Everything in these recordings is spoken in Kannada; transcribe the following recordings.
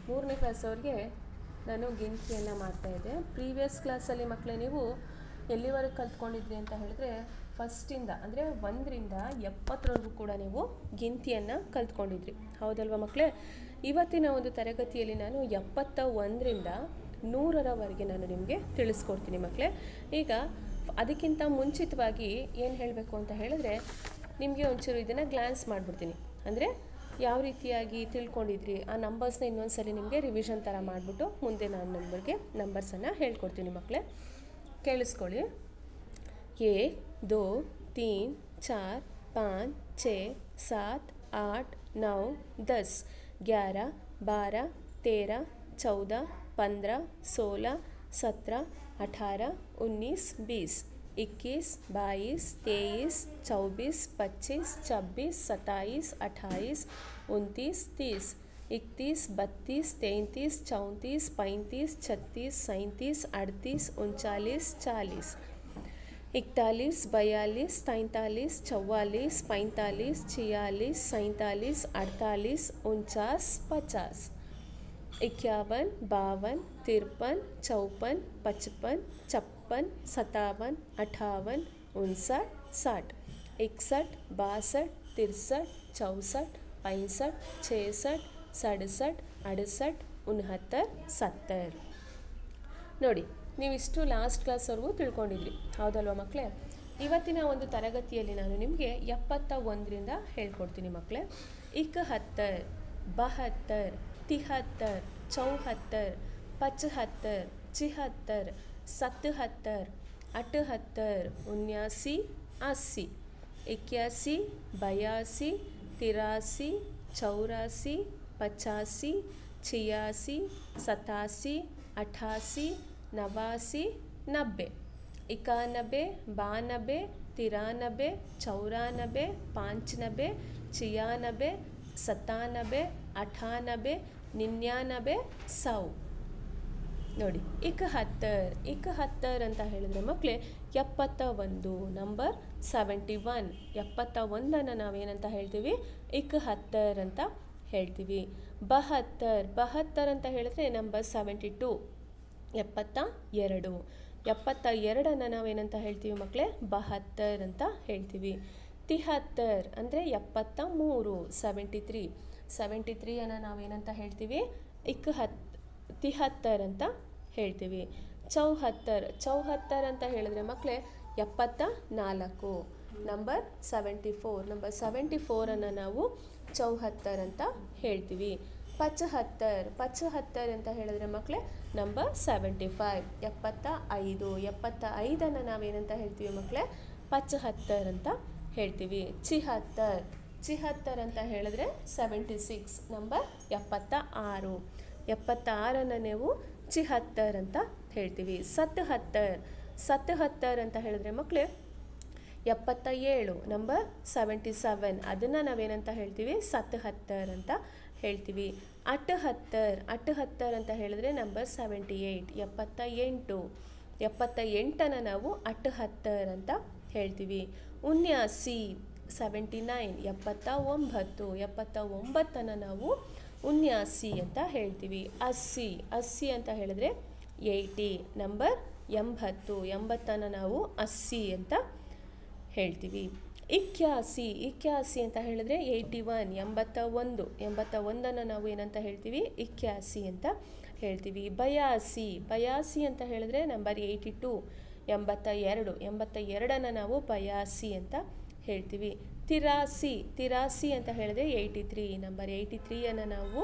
ಮೂರನೇ ಕ್ಲಾಸ್ ಅವ್ರಿಗೆ ನಾನು ಗಿಂತಿಯನ್ನು ಮಾಡ್ತಾಯಿದ್ದೆ ಪ್ರೀವಿಯಸ್ ಕ್ಲಾಸಲ್ಲಿ ಮಕ್ಕಳೇ ನೀವು ಎಲ್ಲಿವರೆಗೆ ಕಲ್ತ್ಕೊಂಡಿದ್ರಿ ಅಂತ ಹೇಳಿದ್ರೆ ಫಸ್ಟಿಂದ ಅಂದರೆ ಒಂದರಿಂದ ಎಪ್ಪತ್ತರವರೆಗೂ ಕೂಡ ನೀವು ಗಿಂತಿಯನ್ನು ಕಲ್ತ್ಕೊಂಡಿದ್ರಿ ಹೌದಲ್ವಾ ಮಕ್ಕಳೇ ಇವತ್ತಿನ ಒಂದು ತರಗತಿಯಲ್ಲಿ ನಾನು ಎಪ್ಪತ್ತ ಒಂದರಿಂದ ನೂರರವರೆಗೆ ನಾನು ನಿಮಗೆ ತಿಳಿಸ್ಕೊಡ್ತೀನಿ ಮಕ್ಕಳೇ ಈಗ ಅದಕ್ಕಿಂತ ಮುಂಚಿತವಾಗಿ ಏನು ಹೇಳಬೇಕು ಅಂತ ಹೇಳಿದ್ರೆ ನಿಮಗೆ ಒಂಚೂರು ಇದನ್ನು ಗ್ಲಾನ್ಸ್ ಮಾಡಿಬಿಡ್ತೀನಿ ಅಂದರೆ ಯಾವ ರೀತಿಯಾಗಿ ತಿಳ್ಕೊಂಡಿದ್ರಿ ಆ ನಂಬರ್ಸ್ನ ಇನ್ನೊಂದ್ಸಲಿ ನಿಮಗೆ ರಿವಿಷನ್ ಥರ ಮಾಡಿಬಿಟ್ಟು ಮುಂದೆ ನಾನು ನಂಬರ್ಗೆ ನಂಬರ್ಸನ್ನು ಹೇಳ್ಕೊಡ್ತೀನಿ ಮಕ್ಕಳೇ ಕೇಳಿಸ್ಕೊಳ್ಳಿ एक दो तीन चार पाँच छः सात आठ नौ दस ग्यारह बारह तेरह चौदह पंद्रह सोलह सत्रह अठारह उन्नीस बीस इक्कीस बाईस तेईस चौबीस पच्चीस छब्बीस सत्ताईस अट्ठाईस उनतीस तीस इकतीस बत्तीस तैंतीस चौंतीस पैंतीस छत्तीस सैंतीस अड़तीस उनचालीस चालीस इकतालीस बयालीस तैंतालीस चौवालीस पैंतालीस छियालीस सैंतालीस अड़तालीस उनचास पचास इक्यावन बावन तिरपन चौपन पचपन छप्पन सत्तावन अठावन उनसठ साठ इकसठ बासठ तिरसठ चौंसठ पैंसठ छसठ सड़सठ अड़सठ उनहत्तर सत्तर ನೋಡಿ ನೀವಿಷ್ಟು ಲಾಸ್ಟ್ ಕ್ಲಾಸ್ವರೆಗೂ ತಿಳ್ಕೊಂಡಿದ್ರಿ ಹೌದಲ್ವಾ ಮಕ್ಕಳೇ ಇವತ್ತಿನ ಒಂದು ತರಗತಿಯಲ್ಲಿ ನಾನು ನಿಮಗೆ ಎಪ್ಪತ್ತ ಒಂದರಿಂದ ಹೇಳ್ಕೊಡ್ತೀನಿ ಮಕ್ಕಳೇ ಇಕಹತ್ತರ್ ಬಹತ್ತರ್ ತಿಹತ್ತರ್ ಚೌಹತ್ತರ್ ಪಚಹತ್ತರ್ ಚಿಹತ್ತರ್ ಸತ್ತಹತ್ತರ್ ಅಠಹತ್ತರ್ ಉನ್ಯಾಸಿ अस्सी इक्यासी बयासी तिरासी चौरासी पचासी छियासी सतासी अठासी नवासी नब्बे इक्यानबे बानबे तिरानबे चौरानबे पाँचनबे छियानबे सतानबे अठानबे निन्यानबे सौ ನೋಡಿ ಇಕಹತ್ತರ್ ಇಕಹತ್ತರ್ ಅಂತ ಹೇಳಿದ್ರೆ ಮಕ್ಕಳೇ ಎಪ್ಪತ್ತ ಒಂದು ನಂಬರ್ ಸೆವೆಂಟಿ ಒನ್ ಎಪ್ಪತ್ತ ಒಂದನ್ನು ನಾವೇನಂತ ಹೇಳ್ತೀವಿ ಇಕಹತ್ತರ್ ಅಂತ ಹೇಳ್ತೀವಿ ಬಹತ್ತರ್ ಬಹತ್ತರ್ ಅಂತ ಹೇಳಿದ್ರೆ ನಂಬರ್ ಸೆವೆಂಟಿ ಟು ಎಪ್ಪತ್ತ ಎರಡು ಎಪ್ಪತ್ತ ಎರಡನ್ನು ನಾವೇನಂತ ಹೇಳ್ತೀವಿ ಮಕ್ಕಳೇ ಬಹತ್ತರ್ ಅಂತ ಹೇಳ್ತೀವಿ ತಿಹತ್ತರ್ ಅಂದರೆ ಎಪ್ಪತ್ತ ಮೂರು ಸೆವೆಂಟಿ ತ್ರೀ ಸೆವೆಂಟಿ ತ್ರೀಯನ್ನು ನಾವೇನಂತ ಹೇಳ್ತೀವಿ ಇಕ್ ಹತ್ ತಿಹತ್ತರ್ ಅಂತ ಹೇಳ್ತೀವಿ ಚೌಹತ್ತರ್ ಚೌಹತ್ತರ್ ಅಂತ ಹೇಳಿದ್ರೆ ಮಕ್ಕಳೇ ಎಪ್ಪತ್ತ ನಾಲ್ಕು number seventy four number seventy ಫೋರನ್ನು ನಾವು ಚೌಹತ್ತರ್ ಅಂತ ಹೇಳ್ತೀವಿ ಪಚಹತ್ತರ್ ಪಚಹತ್ತರ್ ಅಂತ ಹೇಳಿದ್ರೆ ಮಕ್ಕಳೇ ನಂಬರ್ ಸೆವೆಂಟಿ ಫೈವ್ ಎಪ್ಪತ್ತ ಐದು ಎಪ್ಪತ್ತ ಐದನ್ನು ನಾವೇನಂತ ಹೇಳ್ತೀವಿ ಮಕ್ಕಳೇ ಪಚಹತ್ತರ್ ಅಂತ ಹೇಳ್ತೀವಿ ಚಿಹತ್ತರ್ ಚಿಹತ್ತರ್ ಅಂತ ಹೇಳಿದ್ರೆ ಸೆವೆಂಟಿ ಸಿಕ್ಸ್ ನಂಬರ್ ಎಪ್ಪತ್ತ ಆರು ಎಪ್ಪತ್ತಾರನ್ನು ನೀವು ಚಿಹತ್ತರ್ ಅಂತ ಹೇಳ್ತೀವಿ ಸತ್ತಹತ್ತರ್ ಸತ್ತಹತ್ತರ್ ಅಂತ ಹೇಳಿದ್ರೆ ಮಕ್ಕಳೇ ಎಪ್ಪತ್ತ ಏಳು ನಂಬರ್ ಸೆವೆಂಟಿ ಸೆವೆನ್ ಅದನ್ನು ನಾವೇನಂತ ಹೇಳ್ತೀವಿ ಸತ್ತಹತ್ತರ್ ಅಂತ ಹೇಳ್ತೀವಿ ಅಟ್ಟಹತ್ತರ್ ಅಟ್ಟಹತ್ತರ್ ಅಂತ ಹೇಳಿದ್ರೆ ನಂಬರ್ ಸೆವೆಂಟಿ ಏಯ್ಟ್ ಎಪ್ಪತ್ತ ಎಂಟು ಎಪ್ಪತ್ತ ಎಂಟನ್ನು ನಾವು ಅಟ್ಟಹತ್ತರ್ ಅಂತ ಹೇಳ್ತೀವಿ ಉನ್ಯಾಸಿ ಸೆವೆಂಟಿ ನೈನ್ ಎಪ್ಪತ್ತ ಒಂಬತ್ತು ಎಪ್ಪತ್ತ ಒಂಬತ್ತನ್ನು ನಾವು ಉನ್ಯಾಸಿ ಅಂತ ಹೇಳ್ತೀವಿ ಅಸ್ಸಿ ಅಸ್ಸಿ ಅಂತ ಹೇಳಿದ್ರೆ ಏಯ್ಟಿ ನಂಬರ್ ಎಂಬತ್ತು ಎಂಬತ್ತನ್ನು ನಾವು ಅಸ್ಸಿ ಅಂತ ಹೇಳ್ತೀವಿ ಇಕ್ಯಾಸಿ ಇಕ್ಯಾಸಿ ಅಂತ ಹೇಳಿದ್ರೆ ಏಯ್ಟಿ ಒನ್ ಎಂಬತ್ತ ಒಂದು ಎಂಬತ್ತ ಒಂದನ್ನು ನಾವು ಏನಂತ ಹೇಳ್ತೀವಿ ಇಕ್ಯಾಸಿ ಅಂತ ಹೇಳ್ತೀವಿ ಬಯಾಸಿ ಬಯಾಸಿ ಅಂತ ಹೇಳಿದ್ರೆ ನಂಬರ್ ಏಯ್ಟಿ ಟು ಎಂಬತ್ತ ಎರಡು ಎಂಬತ್ತ ಎರಡನ್ನು ನಾವು ಬಯಾಸಿ ಅಂತ ಹೇಳ್ತೀವಿ ತಿರಾಸಿ ತಿರಾಸಿ ಅಂತ ಹೇಳಿದ್ರೆ ಏಯ್ಟಿ ತ್ರೀ ನಂಬರ್ ಏಯ್ಟಿ ತ್ರೀಯನ್ನು ನಾವು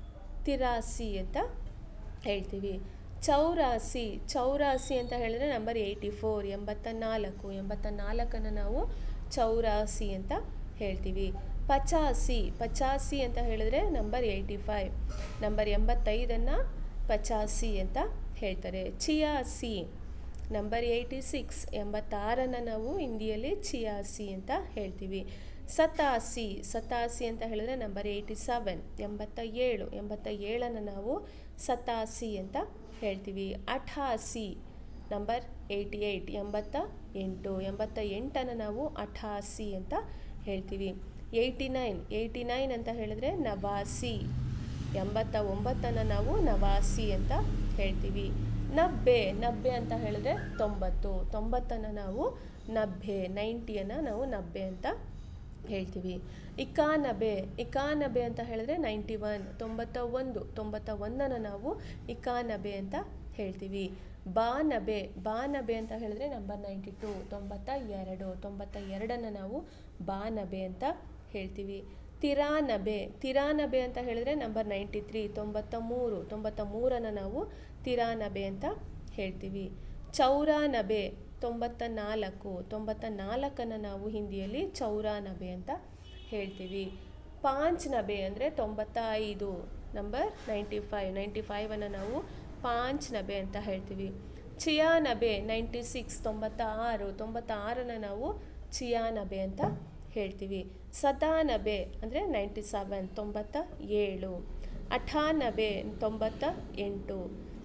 ತಿರಾಸಿ ಅಂತ ಹೇಳ್ತೀವಿ ಚೌರಾಸಿ ಚೌರಾಸಿ ಅಂತ ಹೇಳಿದ್ರೆ ನಂಬರ್ ಏಯ್ಟಿ ಫೋರ್ ಎಂಬತ್ತ ನಾಲ್ಕು ಎಂಬತ್ತ ನಾಲ್ಕನ್ನು ನಾವು ಚೌರಾಸಿ ಅಂತ ಹೇಳ್ತೀವಿ ಪಚಾಸಿ ಪಚಾಸಿ ಅಂತ ಹೇಳಿದ್ರೆ ನಂಬರ್ ಏಯ್ಟಿ ಫೈವ್ ನಂಬರ್ ಎಂಬತ್ತೈದನ್ನು ಪಚಾಸಿ ಅಂತ ಹೇಳ್ತಾರೆ ಚಿಯಾಸಿ ನಂಬರ್ ಏಯ್ಟಿ ಸಿಕ್ಸ್ ಎಂಬತ್ತಾರನ್ನು ನಾವು ಹಿಂದಿಯಲ್ಲಿ ಚಿಯಾಸಿ ಅಂತ ಹೇಳ್ತೀವಿ ಸತಾಸಿ ಸತಾಸಿ ಅಂತ ಹೇಳಿದ್ರೆ ನಂಬರ್ ಏಯ್ಟಿ ಸೆವೆನ್ ಎಂಬತ್ತ ಏಳು ಎಂಬತ್ತ ಏಳನ್ನು ನಾವು ಸತಾಸಿ ಅಂತ ಹೇಳ್ತೀವಿ ಅಠಾಸಿ ನಂಬರ್ ಏಯ್ಟಿ ಏಯ್ಟ್ ಎಂಬತ್ತ ಎಂಟು ಎಂಬತ್ತ ಎಂಟನ್ನು ನಾವು ಅಠಾಸಿ ಅಂತ ಹೇಳ್ತೀವಿ ಏಯ್ಟಿ ನೈನ್ ಏಯ್ಟಿ ನೈನ್ ಅಂತ ಹೇಳಿದ್ರೆ ನವಾಸಿ ಎಂಬತ್ತ ಒಂಬತ್ತನ್ನು ನಾವು ನವಾಸಿ ಅಂತ ಹೇಳ್ತೀವಿ ನಬ್ಬೆ ನಬ್ಬೆ ಅಂತ ಹೇಳಿದ್ರೆ ತೊಂಬತ್ತು ತೊಂಬತ್ತನ್ನು ನಾವು ನಬ್ಬೆ ನೈಂಟಿಯನ್ನು ನಾವು ನಬ್ಬೆ ಅಂತ ಹೇಳ್ತೀವಿ ಇಕಾನಬೆ ಇಕಾನಬೆ ಅಂತ ಹೇಳಿದ್ರೆ ನೈಂಟಿ ಒನ್ ತೊಂಬತ್ತ ಒಂದು ತೊಂಬತ್ತ ಒಂದನ್ನು ನಾವು ಇಕಾನಬೆ ಅಂತ ಹೇಳ್ತೀವಿ ಬಾನಬೆ ಬಾನಬೆ ಅಂತ ಹೇಳಿದ್ರೆ ನಂಬರ್ ನೈಂಟಿ ಟು ತೊಂಬತ್ತ ಎರಡು ತೊಂಬತ್ತ ಎರಡನ್ನು ನಾವು ಬಾನಬೆ ಅಂತ ಹೇಳ್ತೀವಿ ತಿರಾನಬೆ ತಿರಾನಬೆ ಅಂತ ಹೇಳಿದ್ರೆ ನಂಬರ್ ನೈಂಟಿ ತ್ರೀ ತೊಂಬತ್ತ ಮೂರು ತೊಂಬತ್ತ ಮೂರನ್ನು ನಾವು ತಿರಾನಬೆ ಅಂತ ಹೇಳ್ತೀವಿ ಚೌರಾನಬೆ ತೊಂಬತ್ತ ನಾಲ್ಕು ತೊಂಬತ್ತ ನಾಲ್ಕನ್ನು ನಾವು ಹಿಂದಿಯಲ್ಲಿ ಚೌರಾನಬೆ ಅಂತ ಹೇಳ್ತೀವಿ ಪಾಂಚ್ ನಬೆ ಅಂದರೆ ತೊಂಬತ್ತ ಐದು ನಂಬರ್ ನೈಂಟಿ ಫೈವ್ ನೈಂಟಿ ಫೈವನ್ನು ನಾವು ಪಾಂಚ್ ನಬೆ ಅಂತ ಹೇಳ್ತೀವಿ ಚಿಯಾನಬೆ ನೈಂಟಿ ಸಿಕ್ಸ್ ತೊಂಬತ್ತ ಆರು ತೊಂಬತ್ತ ಆರನ್ನು ನಾವು ಚಿಯಾನಬೆ ಅಂತ ಹೇಳ್ತೀವಿ ಸತಾನಬೆ ಅಂದರೆ ನೈಂಟಿ ಸೆವೆನ್ ತೊಂಬತ್ತ ಏಳು ಅಠಾನಬೆ ತೊಂಬತ್ತ ಎಂಟು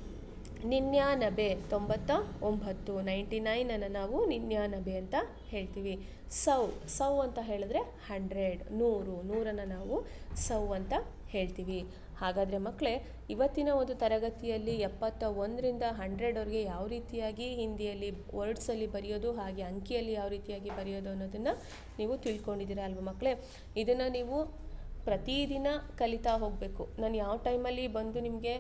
ನಿನ್ಯಾನಬೆ ತೊಂಬತ್ತ ಒಂಬತ್ತು ನೈಂಟಿ ನೈನನ್ನು ನಾವು ನಿನ್ಯಾನಬೆ ಅಂತ ಹೇಳ್ತೀವಿ ಸೌ ಸೌ ಅಂತ ಹೇಳಿದ್ರೆ ಹಂಡ್ರೆಡ್ ನೂರು ನೂರನ್ನು ನಾವು ಸೌ ಅಂತ ಹೇಳ್ತೀವಿ ಹಾಗಾದರೆ ಮಕ್ಕಳೇ ಇವತ್ತಿನ ಒಂದು ತರಗತಿಯಲ್ಲಿ ಎಪ್ಪತ್ತ ಒಂದರಿಂದ ಹಂಡ್ರೆಡ್ವರೆಗೆ ಯಾವ ರೀತಿಯಾಗಿ ಹಿಂದಿಯಲ್ಲಿ ವರ್ಡ್ಸಲ್ಲಿ ಬರೆಯೋದು ಹಾಗೆ ಅಂಕಿಯಲ್ಲಿ ಯಾವ ರೀತಿಯಾಗಿ ಬರೆಯೋದು ಅನ್ನೋದನ್ನು ನೀವು ತಿಳ್ಕೊಂಡಿದ್ದೀರಾ ಅಲ್ವಾ ಮಕ್ಕಳೇ ಇದನ್ನು ನೀವು ಪ್ರತಿದಿನ ಕಲಿತಾ ಹೋಗಬೇಕು ನಾನು ಯಾವ ಟೈಮಲ್ಲಿ ಬಂದು ನಿಮಗೆ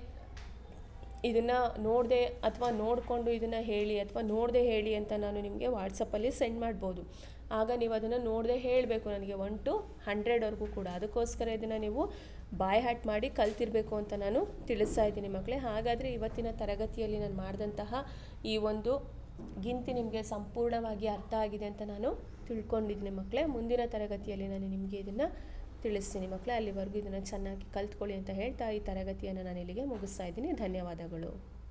ಇದನ್ನು ನೋಡದೆ ಅಥವಾ ನೋಡಿಕೊಂಡು ಇದನ್ನು ಹೇಳಿ ಅಥವಾ ನೋಡದೆ ಹೇಳಿ ಅಂತ ನಾನು ನಿಮಗೆ ವಾಟ್ಸಪ್ಪಲ್ಲಿ ಸೆಂಡ್ ಮಾಡ್ಬೋದು ಆಗ ನೀವು ಅದನ್ನು ನೋಡದೆ ಹೇಳಬೇಕು ನನಗೆ ಒನ್ ಟು ಹಂಡ್ರೆಡ್ವರೆಗೂ ಕೂಡ ಅದಕ್ಕೋಸ್ಕರ ಇದನ್ನು ನೀವು ಬಾಯ್ ಹ್ಯಾಟ್ ಮಾಡಿ ಕಲ್ತಿರಬೇಕು ಅಂತ ನಾನು ತಿಳಿಸ್ತಾ ಇದ್ದೀನಿ ಮಕ್ಕಳೇ ಹಾಗಾದರೆ ಇವತ್ತಿನ ತರಗತಿಯಲ್ಲಿ ನಾನು ಮಾಡಿದಂತಹ ಈ ಒಂದು ಗಿಂತಿ ನಿಮಗೆ ಸಂಪೂರ್ಣವಾಗಿ ಅರ್ಥ ಆಗಿದೆ ಅಂತ ನಾನು ತಿಳ್ಕೊಂಡಿದ್ದೀನಿ ಮಕ್ಕಳೇ ಮುಂದಿನ ತರಗತಿಯಲ್ಲಿ ನಾನು ನಿಮಗೆ ಇದನ್ನು ತಿಳಿಸ್ತೀನಿ ಮಕ್ಕಳೇ ಅಲ್ಲಿವರೆಗೂ ಇದನ್ನು ಚೆನ್ನಾಗಿ ಕಲ್ತ್ಕೊಳ್ಳಿ ಅಂತ ಹೇಳ್ತಾ ಈ ತರಗತಿಯನ್ನು ನಾನು ಇಲ್ಲಿಗೆ ಮುಗಿಸ್ತಾ ಇದ್ದೀನಿ ಧನ್ಯವಾದಗಳು